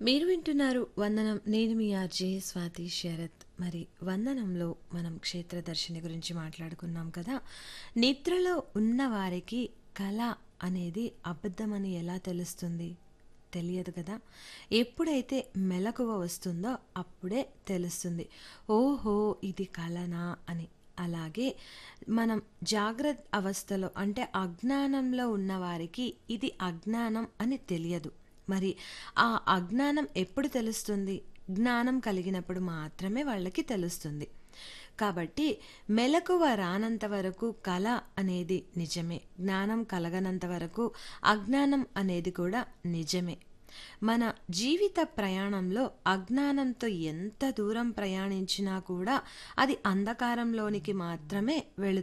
మీరు వింటున్నారు వందనం నేను మీ ఆర్జే స్వాతి శరత్ మరి వందనంలో మనం క్షేత్రదర్శిని గురించి మాట్లాడుకున్నాం కదా నిద్రలో ఉన్న వారికి కళ అనేది అబద్ధమని ఎలా తెలుస్తుంది తెలియదు కదా ఎప్పుడైతే మెలకువ వస్తుందో అప్పుడే తెలుస్తుంది ఓహో ఇది కళనా అని అలాగే మనం జాగ్రత్త అవస్థలో అంటే అజ్ఞానంలో ఉన్న వారికి ఇది అజ్ఞానం అని తెలియదు మరి ఆ అజ్ఞానం ఎప్పుడు తెలుస్తుంది జ్ఞానం కలిగినప్పుడు మాత్రమే వాళ్ళకి తెలుస్తుంది కాబట్టి మెలకువ రానంత వరకు కళ అనేది నిజమే జ్ఞానం కలగనంత వరకు అజ్ఞానం అనేది కూడా నిజమే మన జీవిత ప్రయాణంలో అజ్ఞానంతో ఎంత దూరం ప్రయాణించినా కూడా అది అంధకారంలోనికి మాత్రమే వెళుతుంది